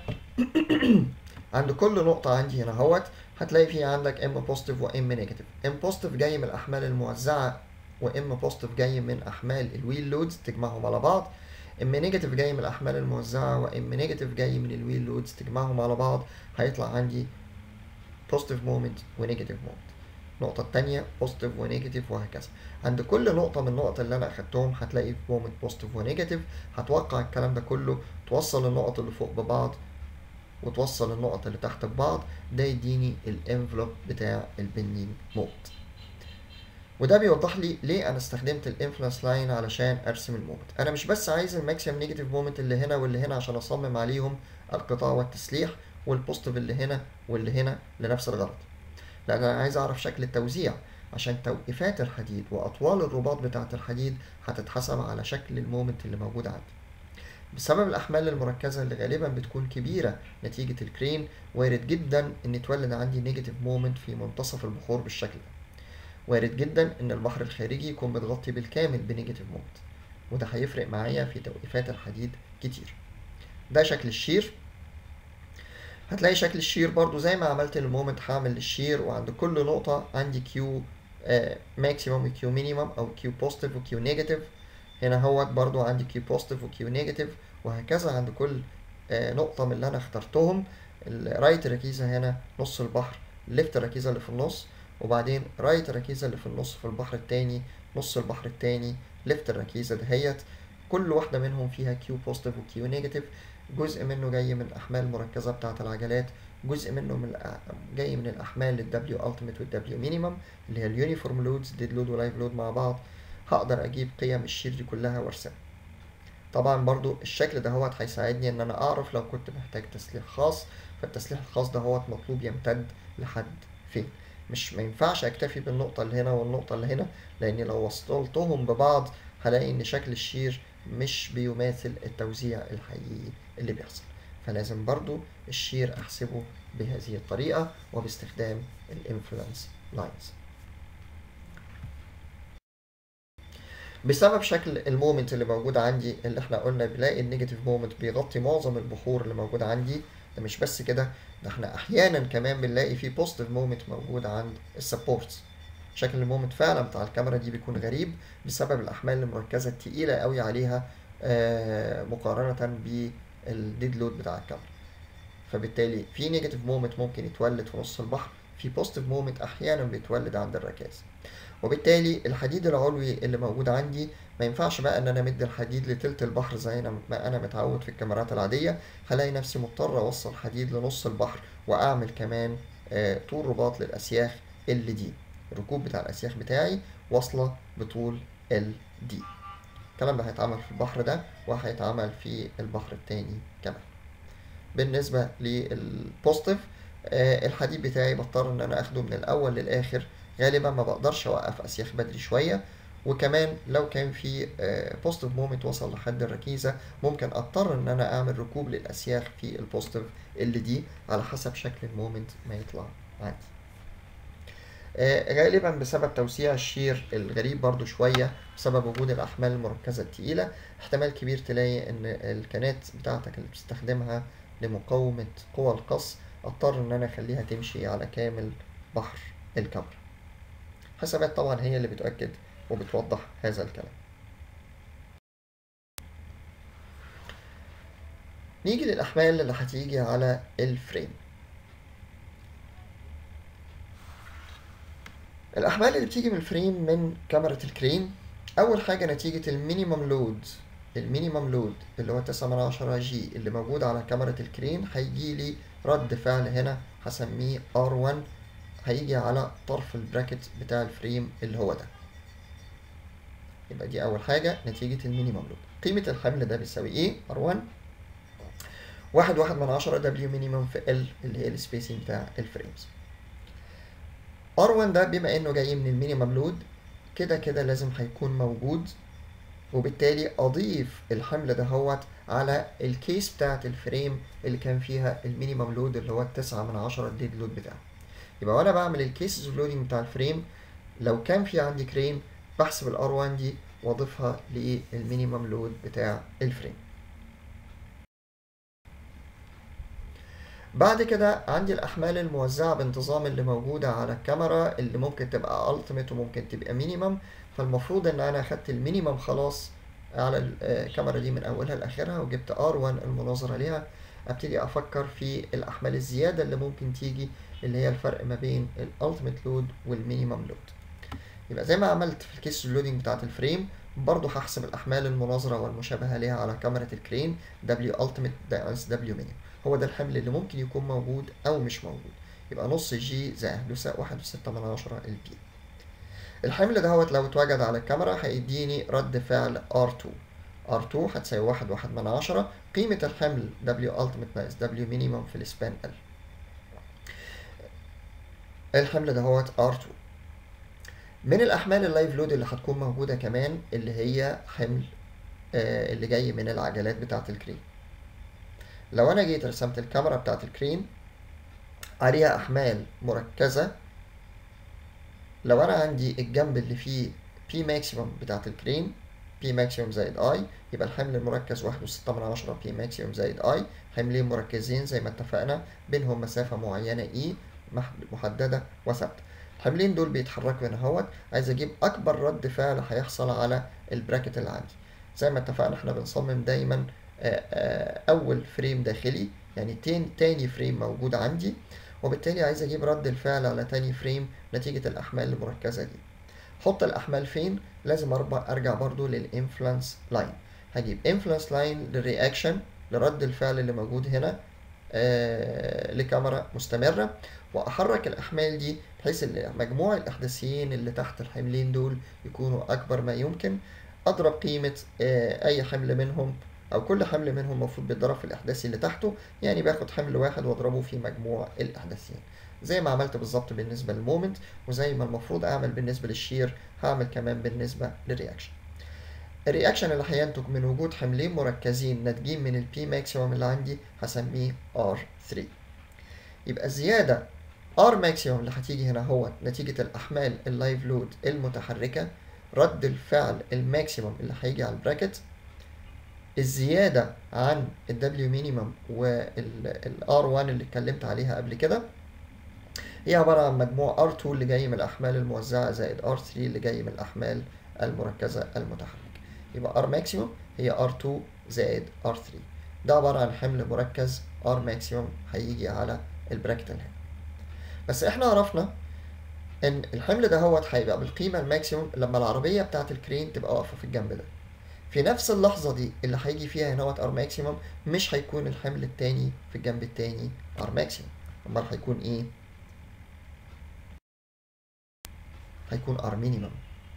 عند كل نقطه عندي هنا اهوت هتلاقي في عندك ام بوزيتيف وام نيجاتيف ام بوزيتيف جاي من الاحمال الموزعه وام بوزيتيف جاي من احمال الويل لودز تجمعهم على بعض ام نيجاتيف جاي من الاحمال الموزعه وام نيجاتيف جاي من الويل لودز تجمعهم على بعض هيطلع عندي بوزيتيف مومنت ونيجاتيف مومنت النقطة التانية بوزيتيف ونيجاتيف وهكذا عند كل نقطة من النقط اللي أنا أخدتهم هتلاقي مومنت بوزيتيف ونيجاتيف هتوقع الكلام ده كله توصل النقط اللي فوق ببعض وتوصل النقط اللي تحت ببعض ده يديني الانفلوب بتاع البنين مومنت وده بيوضح لي ليه انا استخدمت الانفلونس لاين علشان ارسم المومنت انا مش بس عايز الماكسيمم نيجاتيف مومنت اللي هنا واللي هنا عشان اصمم عليهم القطاع والتسليح والبوزيتيف اللي هنا واللي هنا لنفس الغرض لان انا عايز اعرف شكل التوزيع عشان توقيفات الحديد واطوال الرباط بتاعه الحديد هتتحسب على شكل المومنت اللي موجود عندي بسبب الأحمال المركزة اللي غالبا بتكون كبيرة نتيجة الكرين وارد جدا إن يتولد عندي نيجاتيف مومنت في منتصف البحور بالشكل ده وارد جدا إن البحر الخارجي يكون متغطي بالكامل بنيجاتيف مومنت وده هيفرق معايا في توقيفات الحديد كتير ده شكل الشير هتلاقي شكل الشير برضو زي ما عملت المومنت هعمل للشير وعند كل نقطة عندي كيو ماكسيموم وكيو مينيمم أو كيو بوزيتيف وكيو نيجاتيف هنا هوت برضو عندي كيو بوزيتيف وكيو نيجاتيف وهكذا عند كل آه نقطة من اللي أنا اخترتهم الرايت ركيزة هنا نص البحر ليفت الركيزة اللي في النص وبعدين رايت الركيزة اللي في النص في البحر التاني نص البحر التاني ليفت الركيزة دهيت كل واحدة منهم فيها كيو بوزيتيف وكيو نيجاتيف جزء منه جاي من الأحمال المركزة بتاعة العجلات جزء منه من جاي من الأحمال للدبليو ألتيميت والدبليو مينيمم اللي هي اليونيفورم لودز ديد لود ولايف لود مع بعض هقدر اجيب قيم الشير دي كلها وارسمها طبعا برضو الشكل ده هو هيساعدني ان انا اعرف لو كنت محتاج تسليح خاص فالتسليح الخاص ده هو مطلوب يمتد لحد فين مش ما ينفعش اكتفي بالنقطة اللي هنا والنقطة اللي هنا لان لو وصلتهم ببعض هلاقي ان شكل الشير مش بيماثل التوزيع الحقيقي اللي بيحصل فلازم برضو الشير احسبه بهذه الطريقة وباستخدام الانفلونس لاينز بسبب شكل المومنت اللي موجود عندي اللي احنا قلنا بلاقي النيجاتيف مومنت بيغطي معظم البحور اللي موجودة عندي ده مش بس كده ده احنا احيانا كمان بنلاقي في بوزيتيف مومنت موجود عند السبورتس شكل المومنت فعلا بتاع الكاميرا دي بيكون غريب بسبب الاحمال المركزة التقيلة قوي عليها آه مقارنة بالديد لود بتاع الكاميرا فبالتالي في نيجاتيف مومنت ممكن يتولد في نص البحر في بوزيتيف مومنت احيانا بيتولد عند الركاز وبالتالي الحديد العلوي اللي موجود عندي ما ينفعش بقى ان انا امد الحديد لتلت البحر زي ما انا متعود في الكاميرات العاديه هلاقي نفسي مضطر اوصل حديد لنص البحر واعمل كمان آه طول رباط للاسياخ ال دي الركوب بتاع الاسياخ بتاعي واصله بطول ال دي الكلام ده هيتعمل في البحر ده وهيتعمل في البحر التاني كمان بالنسبه للبوزيتيف آه الحديد بتاعي بضطر ان انا اخده من الاول للاخر غالبا ما بقدرش اوقف اسياخ بدري شويه وكمان لو كان في بوزيتيف مومنت وصل لحد الركيزه ممكن اضطر ان انا اعمل ركوب للاسياخ في البوزيتيف اللي دي على حسب شكل المومنت ما يطلع عندي آه، غالبا بسبب توسيع الشير الغريب برضو شوية بسبب وجود الأحمال المركزة التقيلة احتمال كبير تلاقي إن الكانات بتاعتك اللي بتستخدمها لمقاومة قوى القص اضطر إن أنا أخليها تمشي على كامل بحر الكاميرا حسابات طبعا هي اللي بتؤكد وبتوضح هذا الكلام نيجي للأحمال اللي هتيجي على الفريم الأحمال اللي بتيجي من الفريم من كاميرا الكرين أول حاجة نتيجة المينيمم لود المينيمم لود اللي هو تسعة من عشرة جي اللي موجود على كاميرا الكرين هيجي لي رد فعل هنا هسميه R1 هيجي على طرف البراكت بتاع الفريم اللي هو ده يبقى دي أول حاجة نتيجة المينيمم لود قيمة الحمل ده بيساوي إيه؟ R1 واحد واحد من عشرة دبليو مينيمم في ال اللي هي السبيسنج بتاع الفريمز R1 ده بما انه جاي من المينيمم لود كده كده لازم هيكون موجود وبالتالي اضيف الحمل دهوت على الكيس بتاعت الفريم اللي كان فيها المينيمم لود اللي هو التسعة من عشرة الديد لود بتاعه يبقى وانا بعمل الكيسز لودنج بتاع الفريم لو كان في عندي كرين بحسب الار 1 دي واضيفها للمينيمم لود بتاع الفريم بعد كده عندي الأحمال الموزعة بانتظام اللي موجودة على الكاميرا اللي ممكن تبقى التيميت وممكن تبقى مينيمم فالمفروض إن أنا أخدت المينيمم خلاص على الكاميرا دي من أولها لآخرها وجبت R1 المناظرة ليها أبتدي أفكر في الأحمال الزيادة اللي ممكن تيجي اللي هي الفرق ما بين الالتيميت لود والمينيمم لود يبقى زي ما عملت في الكيس اللودنج بتاعت الفريم برضه هحسب الأحمال المناظرة والمشابهة ليها على كاميرا الكرين W ultimate دايس W minimum هو ده الحمل اللي ممكن يكون موجود أو مش موجود يبقى نص جي زائد لسا واحد وستة من عشرة البي الحمل دهوت لو اتوجد على الكاميرا هيديني رد فعل R2 R2 هتساوي واحد واحد من عشرة قيمة الحمل W ultimate ناقص W minimum في السبان L الحمل دهوت R2 من الأحمال اللايف لود اللي هتكون موجودة كمان اللي هي حمل آه اللي جاي من العجلات بتاعة الكرين لو أنا جيت رسمت الكاميرا بتاعة الكرين عليها أحمال مركزة لو أنا عندي الجنب اللي فيه P ماكسيموم بتاعة الكرين P ماكسيموم زائد I يبقى الحمل المركز واحد وستة من عشرة P ماكسيموم زائد I حملين مركزين زي ما اتفقنا بينهم مسافة معينة E محددة وثابتة الحملين دول بيتحركوا هنا اهوت عايز اجيب اكبر رد فعل هيحصل على البراكت اللي عندي زي ما اتفقنا احنا بنصمم دايما اول فريم داخلي يعني تاني, تاني فريم موجود عندي وبالتالي عايز اجيب رد الفعل على تاني فريم نتيجة الاحمال المركزة دي حط الاحمال فين لازم ارجع برضو للانفلانس لاين هجيب انفلانس لاين للرياكشن لرد الفعل اللي موجود هنا آه لكاميرا مستمرة وأحرك الأحمال دي بحيث إن مجموع الإحداثيين اللي تحت الحملين دول يكونوا أكبر ما يمكن أضرب قيمة آه أي حمل منهم أو كل حمل منهم المفروض بيتضرب في الإحداثي اللي تحته يعني باخد حمل واحد وأضربه في مجموع الإحداثيين زي ما عملت بالظبط بالنسبة للمومنت وزي ما المفروض أعمل بالنسبة للشير هعمل كمان بالنسبة للرياكشن الرياكشن اللي هينتج من وجود حملين مركزين ناتجين من البي ماكسيموم اللي عندي هسميه R3 يبقى الزيادة R ماكسيموم اللي هتيجي هنا هو نتيجة الأحمال اللايف لود المتحركة رد الفعل الماكسيموم اللي هيجي على البراكت الزيادة عن ال W minimum وال R1 اللي اتكلمت عليها قبل كده هي عبارة عن مجموع R2 اللي جاي من الأحمال الموزعة زائد R3 اللي جاي من الأحمال المركزة المتحركة يبقى R maximum هي R2 زائد R3 ده عبارة عن حمل مركز R maximum هيجي على البراكت هنا بس احنا عرفنا ان الحمل ده هو هيبقى بالقيمة الماكسيموم لما العربية بتاعة الكرين تبقى واقفة في الجنب ده في نفس اللحظة دي اللي هيجي فيها هنا ار ماكسيموم مش هيكون الحمل التاني في الجنب التاني ار ماكسيموم امال هيكون ايه؟ هيكون ار مينيمم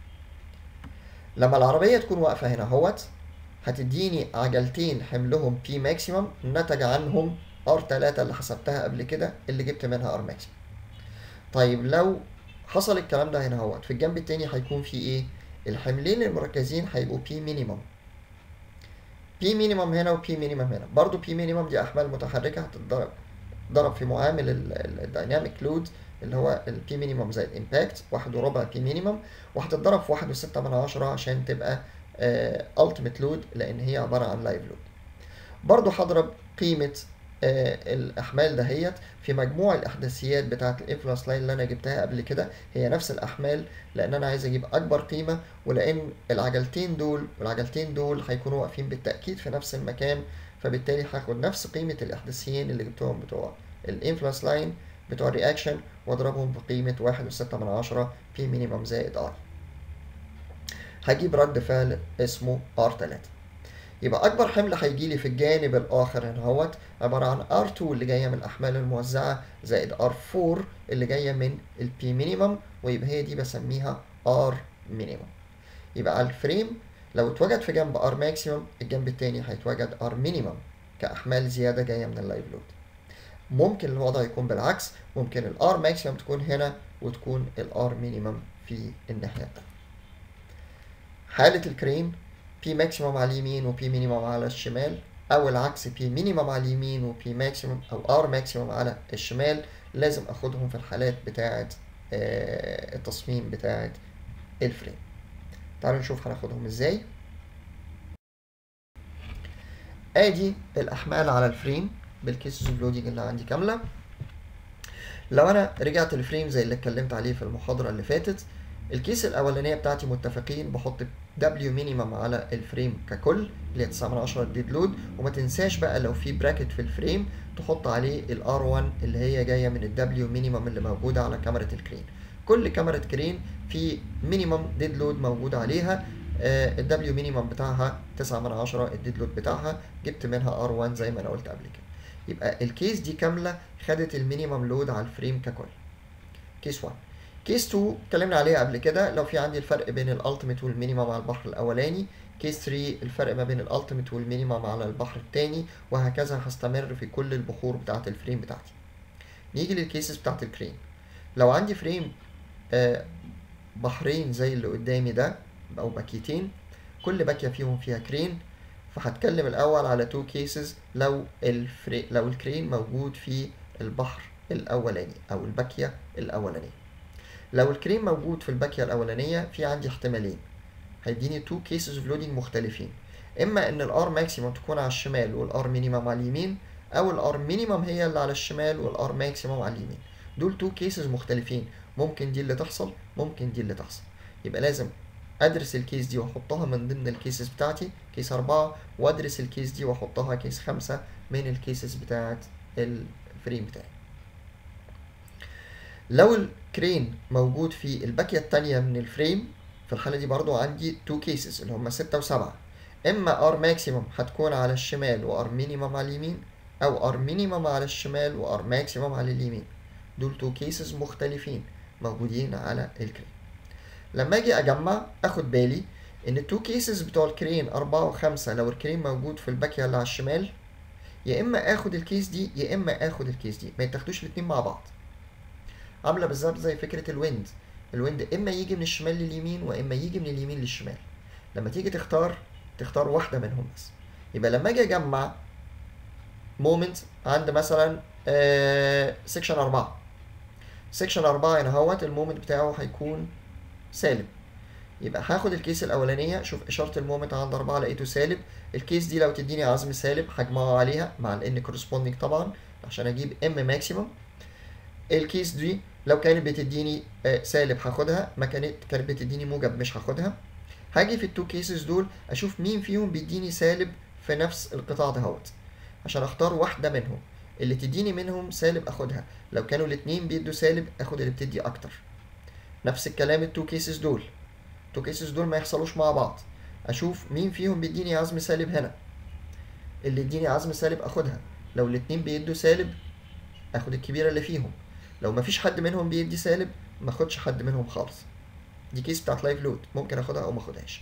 لما العربية تكون واقفة هنا اهوت هتديني عجلتين حملهم بي ماكسيمم نتج عنهم ار 3 اللي حسبتها قبل كده اللي جبت منها ار ماكسيمم طيب لو حصل الكلام ده هنا اهوت في الجنب التاني هيكون في ايه الحملين المركزين هيبقوا بي مينيمم بي مينيمم هنا وبي مينيمم هنا برضو بي مينيمم دي احمال متحركه هتتضرب ضرب في معامل الدايناميك لود اللي هو البي مينيمم زائد امباكت واحد وربع بي مينيمم وهتتضرب في واحد وستة من عشرة عشان تبقى التيميت لود لان هي عبارة عن لايف لود برضو هضرب قيمة آه الاحمال دهيت في مجموع الاحداثيات بتاعه الانفلونس لاين اللي انا جبتها قبل كده هي نفس الاحمال لان انا عايز اجيب اكبر قيمه ولان العجلتين دول والعجلتين دول هيكونوا واقفين بالتاكيد في نفس المكان فبالتالي هاخد نفس قيمه الاحداثيين اللي جبتهم بتوع الانفلونس لاين بتوع الرياكشن واضربهم بقيمه واحد وستة من عشرة بي مينيمم زائد ار هجيب رد فعل اسمه ار 3 يبقى اكبر حمل هيجي لي في الجانب الاخر هنا اهوت عباره عن R2 اللي جايه من الاحمال الموزعه زائد R4 اللي جايه من البي مينيمم ويبقى هي دي بسميها R مينيمم يبقى على الفريم لو اتوجد في جنب R ماكسيمم الجنب التاني هيتوجد R مينيمم كاحمال زياده جايه من اللايف لود ممكن الوضع يكون بالعكس ممكن الار ماكسيمم تكون هنا وتكون الار مينيمم في الناحيه التانيه حاله الكرين بي ماكسيموم على اليمين وبي مينيموم على الشمال او العكس بي مينيموم على اليمين وبي ماكسيموم او ار ماكسيموم على الشمال لازم اخدهم في الحالات بتاعه آه التصميم بتاعه الفريم تعالوا نشوف هناخدهم ازاي ادي الاحمال على الفريم بالكيسز اوف لودنج اللي عندي كامله لو انا رجعت الفريم زي اللي اتكلمت عليه في المحاضره اللي فاتت الكيس الاولانيه بتاعتي متفقين بحط دبليو مينيمم على الفريم ككل اللي هي 9 من 10 ديد لود وما تنساش بقى لو في براكت في الفريم تحط عليه الار 1 اللي هي جايه من الدبليو مينيمم اللي موجوده على كاميرا الكرين كل كاميرا كرين في مينيمم ديد لود موجود عليها الدبليو مينيمم بتاعها 9 من 10 الديد لود بتاعها جبت منها ار 1 زي ما انا قلت قبل كده يبقى الكيس دي كامله خدت المينيمم لود على الفريم ككل كيس 1 كيس 2 اتكلمنا عليها قبل كده لو في عندي الفرق بين الالتيميت والمينيمم على البحر الاولاني كيس 3 الفرق ما بين الالتيميت والمينيمم على البحر الثاني وهكذا هستمر في كل البحور بتاعه الفريم بتاعتي نيجي للكيسز بتاعه الكرين لو عندي فريم آه بحرين زي اللي قدامي ده او باكيتين كل باكيه فيهم فيها كرين فهتكلم الاول على تو كيسز لو الفري لو الكرين موجود في البحر الاولاني او الباكيه الاولانيه لو الكريم موجود في الباكيه الاولانيه في عندي احتمالين هيديني تو كيسز اوف لودنج مختلفين اما ان الار ماكسيمم تكون على الشمال والار مينيمم على اليمين او الار مينيمم هي اللي على الشمال والار ماكسيمم على اليمين دول تو كيسز مختلفين ممكن دي اللي تحصل ممكن دي اللي تحصل يبقى لازم ادرس الكيس دي واحطها من ضمن الكيسز بتاعتي كيس أربعة وادرس الكيس دي واحطها كيس خمسة من الكيسز بتاعت الفريم بتاعي لو الكرين موجود في الباكية التانية من الفريم في الحالة دي برضو عندي تو كيسز اللي هما ستة وسبعة اما ار ماكسيمم هتكون على الشمال وار مينيمم على اليمين او ار مينيمم على الشمال وار ماكسيمم على اليمين دول تو كيسز مختلفين موجودين على الكرين لما اجي اجمع اخد بالي ان التو كيسز بتوع الكرين أربعة وخمسة لو الكرين موجود في الباكية اللي على الشمال يا اما اخد الكيس دي يا اما اخد الكيس دي ما يتاخدوش الاتنين مع بعض عامله بالظبط زي فكره الويند الويند اما يجي من الشمال لليمين واما يجي من اليمين للشمال لما تيجي تختار تختار واحده منهم بس يبقى لما اجي اجمع مومنت عند مثلا سيكشن أربعة سيكشن أربعة هنا اهوت المومنت بتاعه هيكون سالب يبقى هاخد الكيس الاولانيه شوف اشاره المومنت عند أربعة لقيته سالب الكيس دي لو تديني عزم سالب هجمعه عليها مع الان كورسبوندينج طبعا عشان اجيب ام ماكسيمم الكيس دي لو كانت بتديني سالب هاخدها ما كانت كانت بتديني موجب مش هاخدها هاجي في التو كيسز دول اشوف مين فيهم بيديني سالب في نفس القطاع دهوت عشان اختار واحده منهم اللي تديني منهم سالب اخدها لو كانوا الاتنين بيدوا سالب اخد اللي بتدي اكتر نفس الكلام التو كيسز دول التو كيسز دول ما يحصلوش مع بعض اشوف مين فيهم بيديني عزم سالب هنا اللي يديني عزم سالب اخدها لو الاتنين بيدوا سالب اخد الكبيره اللي فيهم لو مفيش حد منهم بيدي سالب ما اخدش حد منهم خالص دي كيس بتاعت لايف لود ممكن اخدها او ما اخدهاش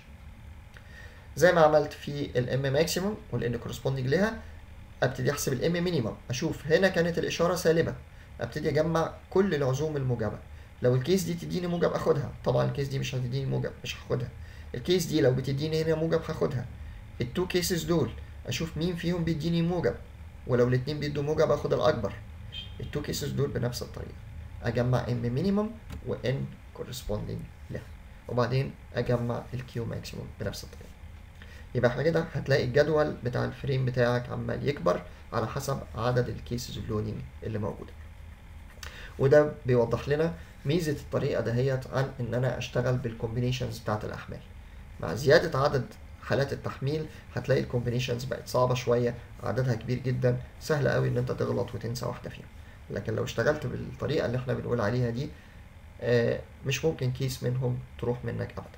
زي ما عملت في الام ماكسيموم والان كورسبوندنج ليها ابتدي احسب الام مينيمم اشوف هنا كانت الاشاره سالبه ابتدي اجمع كل العزوم الموجبه لو الكيس دي تديني موجب اخدها طبعا الكيس دي مش هتديني موجب مش هاخدها الكيس دي لو بتديني هنا موجب هاخدها التو كيسز دول اشوف مين فيهم بيديني موجب ولو الاتنين بيدوا موجب اخد الاكبر التو كيسز دول بنفس الطريقه اجمع ام مينيمم وان كورسبوندينج لها وبعدين اجمع الكيو ماكسيموم بنفس الطريقه يبقى احنا كده هتلاقي الجدول بتاع الفريم بتاعك عمال يكبر على حسب عدد الكيسز اللودنج اللي موجوده وده بيوضح لنا ميزه الطريقه دهيت عن ان انا اشتغل بالكومبينيشنز بتاعت الاحمال مع زياده عدد حالات التحميل هتلاقي الكومبينيشنز بقت صعبه شويه عددها كبير جدا سهل قوي ان انت تغلط وتنسى واحده فيهم لكن لو اشتغلت بالطريقه اللي احنا بنقول عليها دي آه، مش ممكن كيس منهم تروح منك ابدا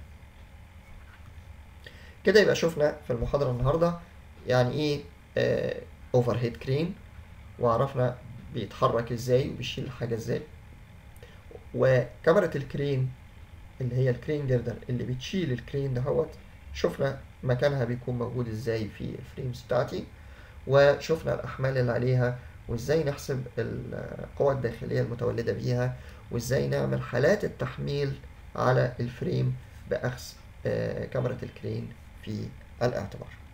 كده يبقى شفنا في المحاضره النهارده يعني ايه اوفر هيد كرين وعرفنا بيتحرك ازاي وبيشيل الحاجه ازاي وكاميرا الكرين اللي هي الكرين جردر اللي بتشيل الكرين دهوت شفنا مكانها بيكون موجود ازاي في الفريمز بتاعتي وشفنا الاحمال اللي عليها وازاي نحسب القوى الداخليه المتولده بيها وازاي نعمل حالات التحميل على الفريم باخذ آه، كاميرا الكرين في الاعتبار